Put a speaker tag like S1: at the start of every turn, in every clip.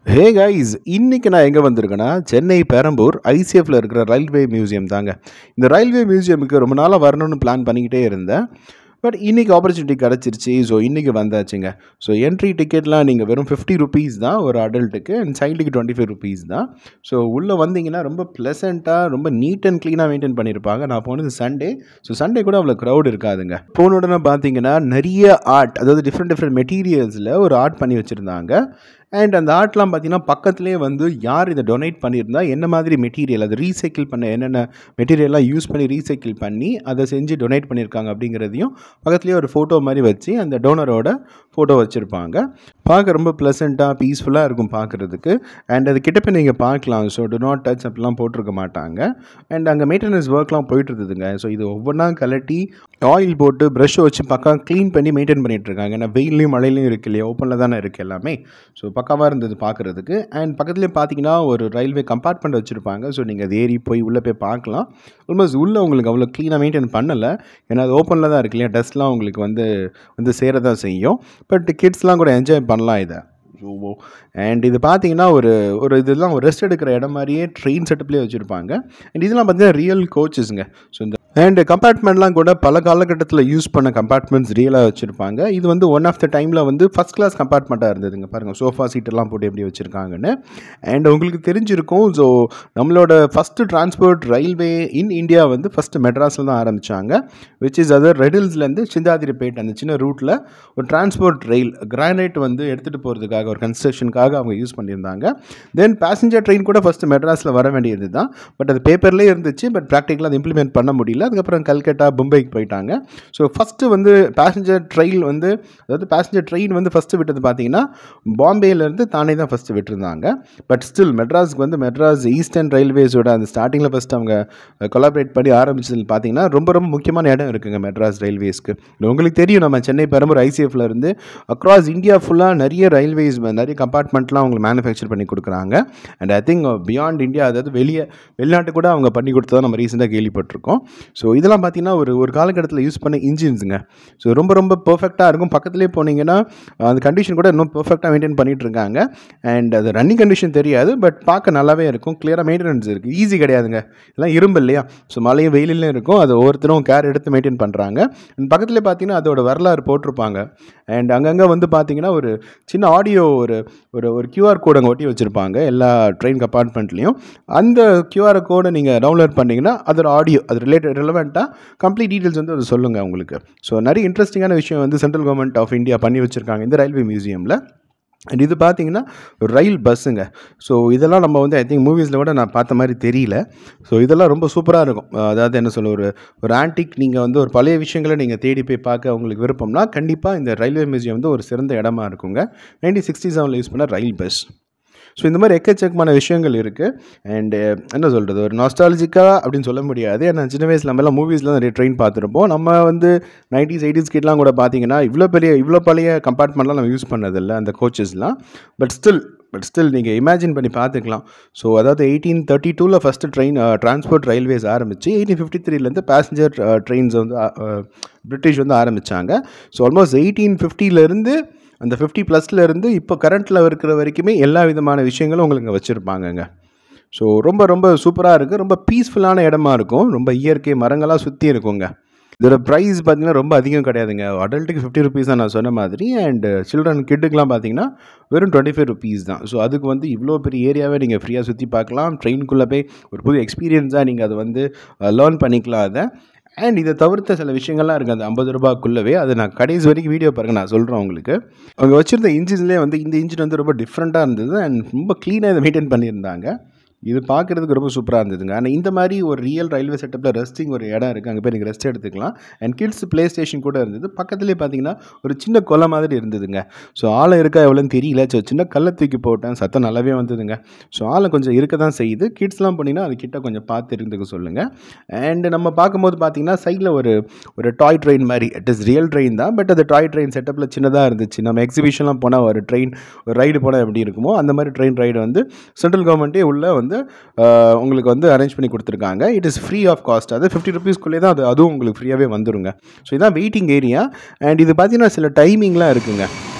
S1: hey guys இன்னைக்கு நான் எங்கே வந்திருக்கேன்னா சென்னை பெரம்பூர் ஐசிஎஃப்ல இருக்கிற ரயில்வே மியூசியம் தாங்க இந்த ரயில்வே மியூசியமுக்கு ரொம்ப நாளாக வரணும்னு பிளான் பண்ணிக்கிட்டே இருந்தேன் பட் இன்றைக்கி ஆப்பர்ச்சுனிட்டி கிடச்சிருச்சு ஸோ இன்றைக்கி வந்தாச்சுங்க ஸோ என்ட்ரி டிக்கெட்லாம் நீங்கள் வெறும் ஃபிஃப்டி ருபீஸ் தான் ஒரு அடல்ட்டுக்கு அண்ட் சைல்டுக்கு டுவெண்ட்டி ஃபைவ் ருபீஸ் தான் ஸோ உள்ளே வந்தீங்கன்னா ரொம்ப ப்ளசண்ட்டாக ரொம்ப நீட் அண்ட் க்ளீனாக மெயின்டைன் பண்ணியிருப்பாங்க நான் போனது சண்டே ஸோ சண்டே கூட அவ்வளோ க்ரௌட் இருக்காதுங்க போன உடனே பார்த்தீங்கன்னா நிறைய ஆர்ட் அதாவது டிஃப்ரெண்ட் டிஃப்ரெண்ட் மெட்டீரியல்ஸில் ஒரு ஆர்ட் பண்ணி வச்சுருந்தாங்க அண்ட் அந்த ஆர்ட்லாம் பார்த்தீங்கன்னா பக்கத்துலேயே வந்து யார் இதை டொனேட் பண்ணியிருந்தா என்ன மாதிரி மெட்டீரியல் அது ரீசைக்கிள் பண்ண என்னென்ன மெட்டீரியல்லாம் யூஸ் பண்ணி ரீசைக்கிள் பண்ணி அதை செஞ்சு டொனேட் பண்ணியிருக்காங்க அப்படிங்கிறதையும் பக்கத்துலேயே ஒரு ஃபோட்டோ மாதிரி வச்சு அந்த டோனரோட ஃபோட்டோ வச்சுருப்பாங்க பார்க்க ரொம்ப ப்ளசண்ட்டாக பீஸ்ஃபுல்லாக இருக்கும் பார்க்குறதுக்கு அண்ட் அது கிட்ட போய் நீங்கள் பார்க்கலாம் ஸோ டு நாட் டச் அப்படிலாம் போட்டிருக்க மாட்டாங்க அண்ட் அங்கே மெயின்டெனன்ஸ் ஒர்க்லாம் போயிட்டு இருந்ததுங்க ஸோ இது ஒவ்வொன்றா கலட்டி ஆயில் போட்டு ப்ரஷ் வச்சு பக்கம் க்ளீன் பண்ணி மெயின்டைன் பண்ணிட்டு இருக்காங்க ஏன்னா வெயிலையும் மழையிலையும் இருக்கு இல்லையா ஓப்பனில் தானே இருக்குது எல்லாமே ஸோ பக்காவாக இருந்தது பார்க்குறதுக்கு அண்ட் பக்கத்துலேயே பார்த்தீங்கன்னா ஒரு ரயில்வே கம்பார்ட்மெண்ட் வச்சுருப்பாங்க ஸோ நீங்கள் அது ஏறி போய் உள்ளே போய் பார்க்கலாம் ஆல்மோஸ்ட் உள்ளே உங்களுக்கு அவ்வளோ க்ளீனாக மெயின்டைன் பண்ணலை ஏன்னா அது ஓப்பனில் தான் இருக்கு இல்லையா டஸ்ட்லாம் உங்களுக்கு வந்து வந்து சேர தான் செய்யும் பட் கிட்ஸ்லாம் கூட என்ஜாய் பண்ணலாம் இதை ஸோ அண்ட் இது பார்த்தீங்கன்னா ஒரு ஒரு இதெல்லாம் ஒரு ரெஸ்ட் எடுக்கிற இடம் மாதிரியே ட்ரெயின் செட்டப்லேயே வச்சுருப்பாங்க அண்ட் இதெல்லாம் பார்த்தீங்கன்னா ரியல் கோச்சஸ்ங்க ஸோ இந்த அண்ட் கம்பார்ட்மெண்ட்லாம் கூட பல காலகட்டத்தில் யூஸ் பண்ண கம்பார்ட்மெண்ட்ஸ் ரியலாக வச்சுருப்பாங்க இது வந்து ஒன் ஆஃப் த டைமில் வந்து ஃபஸ்ட் கிளாஸ் கம்பார்ட்மெண்ட்டாக இருந்ததுங்க பாருங்கள் சோஃபா சீட்டெல்லாம் போட்டு எப்படி வச்சுருக்காங்கன்னு அண்ட் உங்களுக்கு தெரிஞ்சிருக்கும் ஸோ நம்மளோட first transport railway in India வந்து ஃபஸ்ட்டு மெட்ராஸில் தான் ஆரம்பித்தாங்க விச் இஸ் அதர் ரெடில்ஸ்லேருந்து சிந்தாதிரிப்பேட் அந்த சின்ன ரூட்டில் ஒரு டிரான்ஸ்போர்ட் ரயில் கிரானைட் வந்து எடுத்துகிட்டு போகிறதுக்காக ஒரு கன்ஸ்ட்ரக்ஷனுக்காக அவங்க யூஸ் பண்ணியிருந்தாங்க தென் பேசஞ்சர் ட்ரெயின் கூட ஃபஸ்ட்டு மெட்ராஸில் வர வேண்டியது தான் பட் அது பேப்பர்லேயே இருந்துச்சு பட் ப்ராக்டிக்கலாக அதை இம்ப்ளிமெண்ட் பண்ண முடியல அதுக்கப்புறம் கல்கட்டா மும்பைக்கு போயிட்டாங்க ஸோ ஃபஸ்ட்டு வந்து பேசஞ்சர் ட்ரெயின் வந்து அதாவது பேசஞ்சர் ட்ரெயின் வந்து ஃபஸ்ட்டு விட்டது பார்த்தீங்கன்னா பாம்பேலேருந்து தானே தான் ஃபஸ்ட்டு விட்டுருந்தாங்க பட் ஸ்டில் மெட்ராஸ்க்கு வந்து மெட்ராஸ் ஈஸ்டர்ன் ரயில்வேஸோட அந்த ஸ்டார்டிங்கில் ஃபஸ்ட் அவங்க கொலாபரேட் பண்ணி ஆரம்பிச்சது பார்த்தீங்கன்னா ரொம்ப ரொம்ப முக்கியமான இடம் இருக்குங்க மெட்ராஸ் ரயில்வேஸ்க்கு உங்களுக்கு தெரியும் நம்ம சென்னை பெரம்பூர் ஐசிஎஃப்ல இருந்து அக்ராஸ் இந்தியா ஃபுல்லாக நிறைய ரயில்வேஸ் நிறைய கம்பார்ட்மெண்ட்லாம் அவங்க மேனுஃபேக்சர் பண்ணி கொடுக்குறாங்க and I think beyond India அதாவது வெளியே வெளிநாட்டு கூட அவங்க பண்ணி கொடுத்ததா நம்ம ரீசெண்டாக கேள்விப்பட்டிருக்கோம் ஸோ இதெல்லாம் பார்த்தீங்கன்னா ஒரு ஒரு காலகட்டத்தில் யூஸ் பண்ண இன்ஜின்ஸுங்க ஸோ ரொம்ப ரொம்ப பர்ஃபெக்டாக இருக்கும் பக்கத்துலேயே போனீங்கன்னா அந்த கண்டிஷன் கூட இன்னும் பர்ஃபெக்டாக மெயின்டைன் பண்ணிட்டு இருக்காங்க அண்ட் அது ரன்னிங் கண்டிஷன் தெரியாது பட் பார்க்க நல்லாவே இருக்கும் கிளியராக மெயின்டெனன்ஸ் இருக்குது ஈஸி கிடையாதுங்க இதெல்லாம் இரும்பு இல்லையா ஸோ மழையும் வெயிலும் இருக்கும் அது ஒவ்வொருத்தரும் கேர் எடுத்து மெயின்டைன் பண்ணுறாங்க அண்ட் பக்கத்துலேயே பார்த்தீங்கன்னா அதோட வரலாறு போட்டிருப்பாங்க அண்ட் அங்கங்கே வந்து பார்த்தீங்கன்னா ஒரு சின்ன ஆடியோ ஒரு ஒரு ஒரு கியூஆர் கோடு அங்கே ஒட்டி வச்சுருப்பாங்க எல்லா ட்ரெயின் கம்பார்ட்மெண்ட்லேயும் அந்த கியூஆர் கோடை நீங்கள் டவுன்லோட் பண்ணிங்கன்னா அதோட ஆடியோ அது ரிலேட்டட் ரிலவெண்ட்டாக கம்ப்ளீட் டீட்டெயில்ஸ் வந்து அது சொல்லுங்கள் உங்களுக்கு ஸோ நிறைய இன்ட்ரெஸ்டிங்கான விஷயம் வந்து சென்ட்ரல் கவர்மெண்ட் ஆஃப் இந்தியா பண்ணி வச்சுருக்காங்க இந்த ரயில்வே மியூசியமில் அண்ட் இது பார்த்தீங்கன்னா ஒரு ரயில் பஸ்ஸுங்க ஸோ இதெல்லாம் நம்ம வந்து ஐ திங்க் மூவிஸில் கூட நான் பார்த்த மாதிரி தெரியல ஸோ இதெல்லாம் ரொம்ப சூப்பராக இருக்கும் அதாவது என்ன சொல்ல ஒரு ஒரு ஆன்டிக் நீங்கள் வந்து ஒரு பழைய விஷயங்களை நீங்கள் தேடி போய் பார்க்க உங்களுக்கு விருப்பம்னா கண்டிப்பாக இந்த ரயில்வே மியூசியம் வந்து ஒரு சிறந்த இடமா இருக்குங்க நைன்டீன் சிக்ஸ்டி செவனில் யூஸ் பண்ண ரயில் பஸ் ஸோ இந்த மாதிரி எக்கச்சக்கமான விஷயங்கள் இருக்குது அண்டு என்ன சொல்கிறது ஒரு நாஸ்டாலஜிக்காக அப்படின்னு சொல்ல முடியாது ஏன்னா சின்ன வயசில் நம்ம எல்லாம் மூவிஸில் நிறைய ட்ரெயின் பார்த்துருப்போம் நம்ம வந்து நைன்டிஸ் எயிட்டிஸ் கிட்டலாம் கூட பார்த்தீங்கன்னா இவ்வளோ பெரிய இவ்வளோ பழைய கம்பார்ட்மெண்ட்லாம் நம்ம யூஸ் பண்ணதில்லை அந்த கோச்சஸ்லாம் பட் ஸ்டில் பட் ஸ்டில் நீங்கள் இமேஜின் பண்ணி பார்த்துக்கலாம் ஸோ அதாவது எயிட்டீன் தேர்ட்டி டூவில் ஃபஸ்ட்டு ட்ரெயின் டிரான்ஸ்போர்ட் ரயில்வேஸ் ஆரம்பிச்சு எயிட்டீன் ஃபிஃப்டி த்ரீலேருந்து பேசஞ்சர் ட்ரெயின்ஸ் வந்து பிரிட்டிஷ் வந்து ஆரம்பித்தாங்க ஸோ ஆல்மோஸ்ட் எயிட்டீன் ஃபிஃப்டிலேருந்து அந்த ஃபிஃப்டி ப்ளஸ்லேருந்து இப்போ கரண்ட்டில் இருக்கிற வரைக்குமே எல்லா விதமான விஷயங்களும் உங்களுக்கு வச்சுருப்பாங்கங்க ஸோ ரொம்ப ரொம்ப சூப்பராக இருக்குது ரொம்ப பீஸ்ஃபுல்லான இடமா இருக்கும் ரொம்ப இயற்கை மரங்களாக சுற்றி இருக்குங்க இதோட ப்ரைஸ் பார்த்தீங்கன்னா ரொம்ப அதிகம் கிடையாதுங்க அடல்ட்டுக்கு ஃபிஃப்டி ருபீஸ் தான் நான் சொன்ன மாதிரி அண்ட் சில்ட்ரன் கிட்டுக்கெலாம் பார்த்தீங்கன்னா வெறும் டுவெண்ட்டி ஃபைவ் ருபீஸ் தான் ஸோ அதுக்கு வந்து இவ்வளோ பெரிய ஏரியாவே நீங்கள் ஃப்ரீயாக சுற்றி பார்க்கலாம் ட்ரெயின்குள்ளே போய் ஒரு புது எக்ஸ்பீரியன்ஸாக நீங்கள் அதை வந்து லேர்ன் பண்ணிக்கலாம் அதை அண்ட் இதை தவிர்த்த சில விஷயங்கள்லாம் இருக்குது அந்த ஐம்பது ரூபாய்க்குள்ளவே அது நான் கடைசி வரைக்கும் வீடியோ பாருங்கள் நான் சொல்கிறேன் உங்களுக்கு அவங்க வச்சுருந்த இன்ஜின்லேயே வந்து இந்த இன்ஜின் வந்து ரொம்ப டிஃப்ரெண்ட்டாக இருந்தது அண்ட் ரொம்ப க்ளீனாக இதை மெயின்டைன் பண்ணியிருந்தாங்க இது பார்க்குறதுக்கு ரொம்ப சூப்பராக இருந்ததுங்க ஆனால் இந்த மாதிரி ஒரு ரியல் ரயில்வே செட்டப்பில் ரெஸ்டிங் ஒரு இடம் இருக்குது அங்கே போய் நீங்கள் ரெஸ்ட் எடுத்துக்கலாம் அண்ட் கிட்ஸ் ப்ளே ஸ்டேஷன் கூட இருந்தது பக்கத்துலேயே பார்த்தீங்கன்னா ஒரு சின்ன கொலை மாதிரி இருந்ததுங்க ஸோ ஆளை இருக்கா எவ்வளோன்னு தெரியல ஸோ சின்ன கல்லை தூக்கி போட்டேன் சத்தம் நல்லாவே வந்ததுங்க ஸோ ஆளை கொஞ்சம் இருக்க தான் செய்யுது கிட்ஸ்லாம் போனீங்கன்னா அது கிட்ட கொஞ்சம் பார்த்து இருந்துக்க சொல்லுங்கள் அண்ட் நம்ம பார்க்கும்போது பார்த்தீங்கன்னா சைடில் ஒரு ஒரு டாய் ட்ரெயின் மாதிரி இட் இஸ் ரியல் ட்ரெயின் தான் பட் அது டாய் ட்ரெயின் செட்டப்பில் சின்னதாக இருந்துச்சு நம்ம எக்ஸிபிஷன்லாம் போனால் ஒரு ட்ரெயின் ஒரு ரைடு போனால் எப்படி இருக்குமோ அந்த மாதிரி ட்ரெயின் ரைடு வந்து சென்ட்ரல் கவர்மெண்ட்டே உள்ள வந்து உங்களுக்கு வந்து அரேஞ்ச் பண்ணி கொடுத்துருக்காங்க it is free of cost அது ஃபிஃப்டி ருபீஸ்க்குள்ளே தான் அது அதுவும் உங்களுக்கு ஃப்ரீயாகவே வந்துருங்க ஸோ இதான் வெயிட்டிங் ஏரியா அண்ட் இது பார்த்தீங்கன்னா சில டைமிங்லாம் இருக்குங்க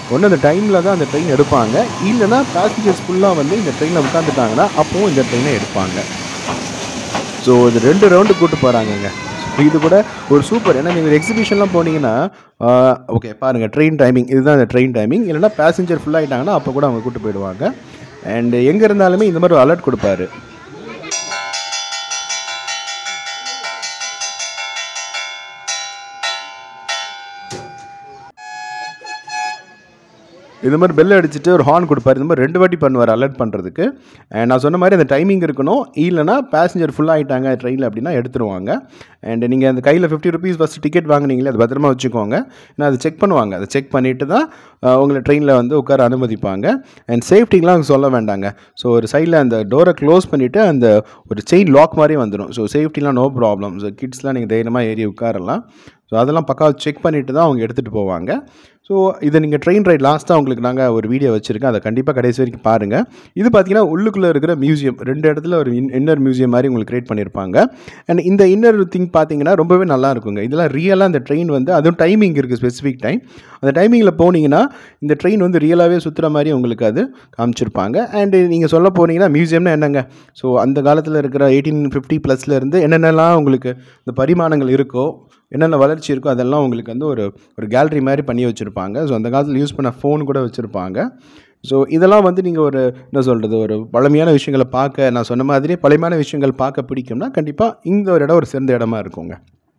S1: ஒன்று அந்த டைமில் தான் அந்த ட்ரெயின் எடுப்பாங்க இல்லைன்னா பேசஞ்சர்ஸ் ஃபுல்லாக வந்து இந்த ட்ரெயினில் உட்காந்துட்டாங்கன்னா அப்போவும் இந்த ட்ரெயினை எடுப்பாங்க ஸோ இது ரெண்டு ரவுண்டு கூட்டு போகிறாங்கங்க இது கூட ஒரு சூப்பர் ஏன்னா நீங்கள் எக்ஸிபிஷன்லாம் போனீங்கன்னா ஓகே பாருங்கள் ட்ரெயின் டைமிங் இதுதான் இந்த ட்ரெயின் டைமிங் இல்லைன்னா பேசஞ்சர் ஃபுல் ஆகிட்டாங்கன்னா அப்போ கூட அவங்க கூட்டு போயிடுவாங்க அண்ட் எங்கே இருந்தாலுமே இந்த மாதிரி ஒரு அலர்ட் கொடுப்பாரு இது மாதிரி பெல் அடிச்சுட்டு ஒரு ஹார்ன் கொடுப்பாரு இந்த மாதிரி ரெண்டு வாட்டி பண்ணுவார் அலர்ட் பண்ணுறதுக்கு அண்ட் நான் சொன்ன மாதிரி அந்த டைமிங் இருக்கணும் இல்லைனா பேசஞ்சர் ஃபுல் ஆகிட்டாங்க ட்ரெயினில் அப்படின்னா எடுத்துருவாங்க அண்ட் நீங்கள் அந்த கையில் ஃபிஃப்டி ருபீஸ் ஃபஸ்ட்டு டிக்கெட் வாங்குனீங்களே அது பத்திரமா வச்சுக்கோங்க ஏன்னா அதை செக் பண்ணுவாங்க அதை செக் பண்ணிவிட்டு தான் அஹ், உங்களை ட்ரெயினில் வந்து உட்கார அனுமதிப்பாங்க அண்ட் சேஃப்டிக்கெலாம் சொல்ல வேண்டாங்க ஸோ ஒரு சைடில் அந்த டோரை க்ளோஸ் பண்ணிவிட்டு அந்த ஒரு செயின் லாக் மாதிரி வந்துடும் ஸோ சேஃப்டிலாம் நோ ப்ராப்ளம் ஸோ கிட்ஸ்லாம் நீங்கள் தைரியமாக ஏறி உட்காரலாம் ஸோ அதெல்லாம் பக்காவாக செக் பண்ணிவிட்டு தான் அவங்க எடுத்துகிட்டு போவாங்க ஸோ இதை நீங்கள் ட்ரெயின் ரைட் லாஸ்ட்டாக உங்களுக்கு நாங்கள் ஒரு வீடியோ வச்சுருக்கேன் அதை கண்டிப்பாக கடைசி வரைக்கும் பாருங்கள் இது பார்த்தீங்கன்னா உள்ளுக்குள்ளே இருக்கிற மியூசியம் ரெண்டு இடத்துல ஒரு இன்னர் மியூசியம் மாதிரி உங்களுக்கு கிரியேட் பண்ணியிருப்பாங்க அண்ட் இந்த இன்னர் திங் பார்த்தீங்கன்னா ரொம்பவே நல்லா இருக்குங்க இதெல்லாம் ரியலாக அந்த ட்ரெயின் வந்து அதுவும் டைமிங் இருக்குது ஸ்பெசிஃபிக் டைம் அந்த டைமிங்கில் போனீங்கன்னா இந்த ட்ரெயின் வந்து ரியலாகவே சுற்றுற மாதிரி உங்களுக்கு அது காமிச்சிருப்பாங்க அண்டு நீங்கள் சொல்ல போனீங்கன்னா மியூசியம்னா என்னங்க ஸோ அந்த காலத்தில் இருக்கிற எயிட்டீன் ஃபிஃப்டி ப்ளஸ்லேருந்து என்னென்னலாம் உங்களுக்கு இந்த பரிமாணங்கள் இருக்கோ என்னென்ன வளர்ச்சி இருக்கோ அதெல்லாம் உங்களுக்கு வந்து ஒரு ஒரு கேலரி மாதிரி பண்ணி வச்சுருப்பாங்க ஸோ அந்த காலத்தில் யூஸ் பண்ண ஃபோன் கூட வச்சுருப்பாங்க ஸோ இதெல்லாம் வந்து நீங்கள் ஒரு என்ன சொல்கிறது ஒரு பழமையான விஷயங்களை பார்க்க நான் சொன்ன மாதிரி பழமையான விஷயங்கள் பார்க்க பிடிக்கும்னா கண்டிப்பாக இந்த ஒரு இடம் ஒரு சிறந்த இடமா இருக்குங்க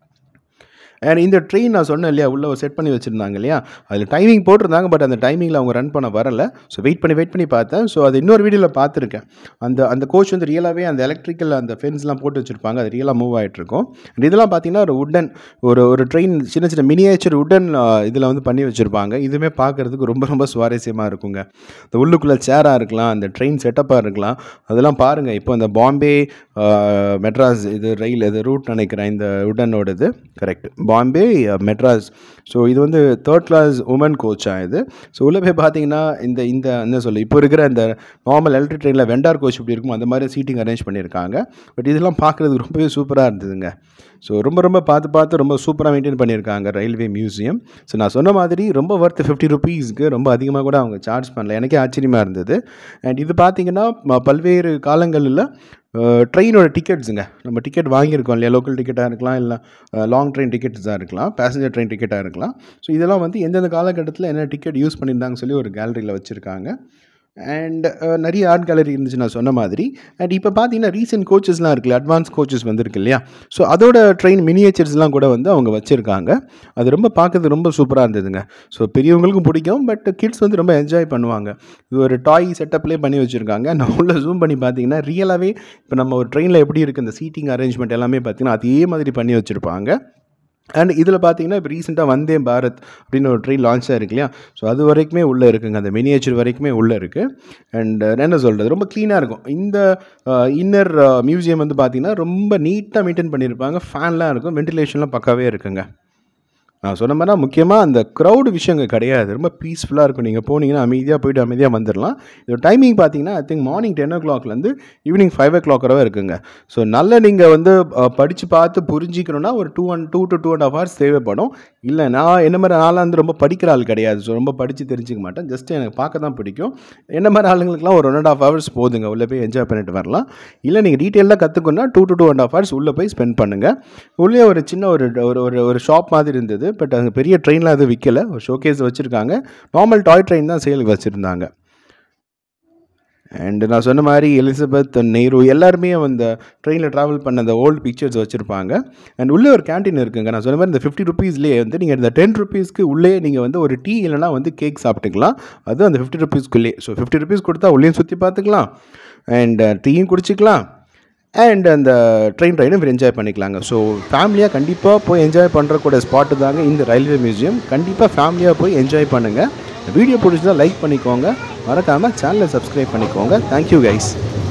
S1: அண்ட் இந்த ட்ரெயின் நான் சொன்னேன் இல்லையா உள்ளே செட் பண்ணி வச்சுருந்தாங்க இல்லையா அதில் டைமிங் போட்டிருந்தாங்க பட் அந்த டைமிங்கில் அவங்க ரன் பண்ண வரல ஸோ வெயிட் பண்ணி வெயிட் பண்ணி பார்த்தேன் ஸோ அது இன்னொரு வீடியோவில் பார்த்துருக்கேன் அந்த அந்த கோச் வந்து ரியலாகவே அந்த எலக்ட்ரிக்கல் அந்த ஃபென்ஸ்லாம் போட்டு வச்சுருப்பாங்க அது ரியலாக மூவ் ஆகிட்டு இருக்கும் அண்ட் இதெல்லாம் பார்த்தீங்கன்னா ஒரு உட்டன் ஒரு ஒரு ட்ரெயின் சின்ன சின்ன மினியேச்சர் உட்டன் இதில் வந்து பண்ணி வச்சுருப்பாங்க இதுவுமே பார்க்குறதுக்கு ரொம்ப ரொம்ப சுவாரஸ்யமாக இருக்குங்க இந்த உள்ளுக்குள்ளே சேராக இருக்கலாம் அந்த ட்ரெயின் செட்டப்பாக இருக்கலாம் அதெல்லாம் பாருங்கள் இப்போ இந்த பாம்பே ஆஹ், மெட்ராஸ் இது ரயில் இது ரூட் நினைக்கிறேன் இந்த உடனோடது கரெக்ட் பாம்பே அஹ், மெட்ராஸ் ஸோ இது வந்து தேர்ட் கிளாஸ் உமன் கோச்சா இது ஸோ உள்ளே போய் பார்த்தீங்கன்னா இந்த இந்த என்ன சொல்லு இப்போ இருக்கிற இந்த நார்மல் எலக்ட்ரிக் ட்ரெயினில் வெண்டார் கோச் எப்படி இருக்கும் அந்த மாதிரி சீட்டிங் அரேஞ்ச் பண்ணியிருக்காங்க பட் இதெல்லாம் பார்க்குறதுக்கு ரொம்பவே சூப்பராக இருந்ததுங்க ஸோ ரொம்ப ரொம்ப பார்த்து பார்த்து ரொம்ப சூப்பராக மெயின்டைன் பண்ணியிருக்காங்க ரயில்வே மியூசியம் ஸோ நான் சொன்ன மாதிரி ரொம்ப ஒர்த் ஃபிஃப்டி ருபீஸ்க்கு ரொம்ப அதிகமாக கூட அவங்க சார்ஜ் பண்ணல எனக்கே ஆச்சரியமாக இருந்தது அண்ட் இது பார்த்தீங்கன்னா ம- பல்வேறு காலங்களில் ட்ரெயினோட டிக்கெட்ஸுங்க நம்ம டிக்கெட் வாங்கியிருக்கோம் இல்லையா லோக்கல் டிக்கெட்டாக இருக்கலாம் இல்லை லாங் ட்ரெயின் டிக்கெட்ஸாக இருக்கலாம் பேசஞ்சர் ட்ரெயின் டிக்கெட்டாக இருக்கலாம் ஸோ இதெல்லாம் வந்து எந்தெந்த காலகட்டத்தில் என்ன டிக்கெட் யூஸ் பண்ணியிருந்தாங்கன்னு சொல்லி ஒரு கேலரியில் வச்சுருக்காங்க அண்ட் நிறைய ஆர்ட் கேலரி இருந்துச்சு நான் சொன்ன மாதிரி அண்ட் இப்போ பார்த்தீங்கன்னா ரீசெண்ட் கோச்சஸ்லாம் இருக்குல்ல அட்வான்ஸ் கோச்சஸ் வந்திருக்கு இல்லையா ஸோ அதோட ட்ரெயின் மினியேச்சர்ஸ்லாம் கூட வந்து அவங்க வச்சுருக்காங்க அது ரொம்ப பார்க்கறது ரொம்ப சூப்பராக இருந்ததுங்க ஸோ பெரியவங்களுக்கும் பிடிக்கும் பட் கிட்ஸ் வந்து ரொம்ப என்ஜாய் பண்ணுவாங்க இது ஒரு டாய் செட்டப்லேயே பண்ணி வச்சுருக்காங்க நான் உள்ள ஜூம் பண்ணி பார்த்தீங்கன்னா ரியலாகவே இப்போ நம்ம ஒரு ட்ரெயினில் எப்படி இருக்குது இந்த சீட்டிங் அரேஞ்ச்மெண்ட் எல்லாமே பார்த்தீங்கன்னா அதே மாதிரி பண்ணி வச்சுருப்பாங்க அண்ட் இதில் பார்த்தீங்கன்னா இப்போ ரீசெண்டாக வந்தே பாரத் அப்படின்னு ஒரு ட்ரெயின் லான்ச் ஆயிருக்கு இல்லையா ஸோ அது வரைக்குமே உள்ளே இருக்குங்க அந்த மினியேச்சர் வரைக்குமே உள்ளே இருக்குது அண்ட் என்ன சொல்கிறது ரொம்ப க்ளீனாக இருக்கும் இந்த இன்னர் மியூசியம் வந்து பார்த்தீங்கன்னா ரொம்ப நீட்டாக மெயின்டைன் பண்ணியிருப்பாங்க ஃபேன்லாம் இருக்கும் வென்டிலேஷன்லாம் பக்காவே இருக்குங்க நான் சொன்ன மாதிரி முக்கியமாக அந்த க்ரௌடு விஷயங்க கிடையாது ரொம்ப பீஸ்ஃபுல்லாக இருக்கும் நீங்கள் போனீங்கன்னா அமைதியாக போயிட்டு அமைதியாக வந்துடலாம் இது டைமிங் பார்த்தீங்கன்னா ஐ திங்க் மார்னிங் டென் ஓ கிளாக்லேருந்து ஈவினிங் ஃபைவ் ஓ கிளாக் வரை இருக்குங்க ஸோ நல்ல நீங்கள் வந்து படித்து பார்த்து புரிஞ்சிக்கணும்னா ஒரு two and two to two and half hours தேவைப்படும் இல்லை நான் என்ன மாதிரி நாளாக வந்து ரொம்ப படிக்கிற ஆள் கிடையாது ஸோ ரொம்ப படித்து தெரிஞ்சுக்க மாட்டேன் ஜஸ்ட் எனக்கு பார்க்க தான் பிடிக்கும் என்ன மாதிரி ஆளுங்களுக்குலாம் ஒரு ஒன் அண்ட் ஹாஃப் ஹவர்ஸ் போதுங்க உள்ளே போய் என்ஜாய் பண்ணிட்டு வரலாம் இல்லை நீங்கள் டீட்டெயிலாக கற்றுக்கணும்னா two to two and half hours உள்ளே போய் ஸ்பெண்ட் பண்ணுங்கள் உள்ளே ஒரு சின்ன ஒரு ஒரு ஒரு ஒரு ஷாப் மாதிரி இருந்தது பட் அங்கே பெரிய ட்ரெயினில் அது விற்கல ஒரு ஷோகேஸ் வச்சுருக்காங்க நார்மல் டாய் ட்ரெயின் தான் சேலுக்கு வச்சுருந்தாங்க அண்ட் நான் சொன்ன மாதிரி எலிசபெத் நேரு எல்லாருமே அந்த ட்ரெயினில் ட்ராவல் பண்ண அந்த ஓல்டு பிக்சர்ஸ் வச்சுருப்பாங்க அண்ட் உள்ளே ஒரு கேண்டீன் இருக்குங்க நான் சொன்ன மாதிரி இந்த ஃபிஃப்டி ருபீஸ்லேயே வந்து நீங்கள் இந்த டென் ருபீஸ்க்கு உள்ளே நீங்கள் வந்து ஒரு டீ இல்லைனா வந்து கேக் சாப்பிட்டுக்கலாம் அது அந்த ஃபிஃப்டி ருபீஸ்க்குள்ளே ஸோ ஃபிஃப்டி ருபீஸ் கொடுத்தா உள்ளேயும் சுற்றி பார்த்துக்கலாம் அண்ட் டீயும் குடிச்சிக்கலாம் அண்ட் அந்த ட்ரெயின் ரைடும் என்ஜாய் பண்ணிக்கலாங்க ஸோ ஃபேமிலியாக கண்டிப்பாக போய் என்ஜாய் பண்ணுறக்கூடிய ஸ்பாட்டு தாங்க இந்த ரயில்வே மியூசியம் கண்டிப்பாக ஃபேமிலியாக போய் என்ஜாய் பண்ணுங்கள் வீடியோ பிடிச்சதா லைக் பண்ணிக்கோங்க மறக்காமல் சேனலை சப்ஸ்கிரைப் பண்ணிக்கோங்க தேங்க்யூ கைஸ்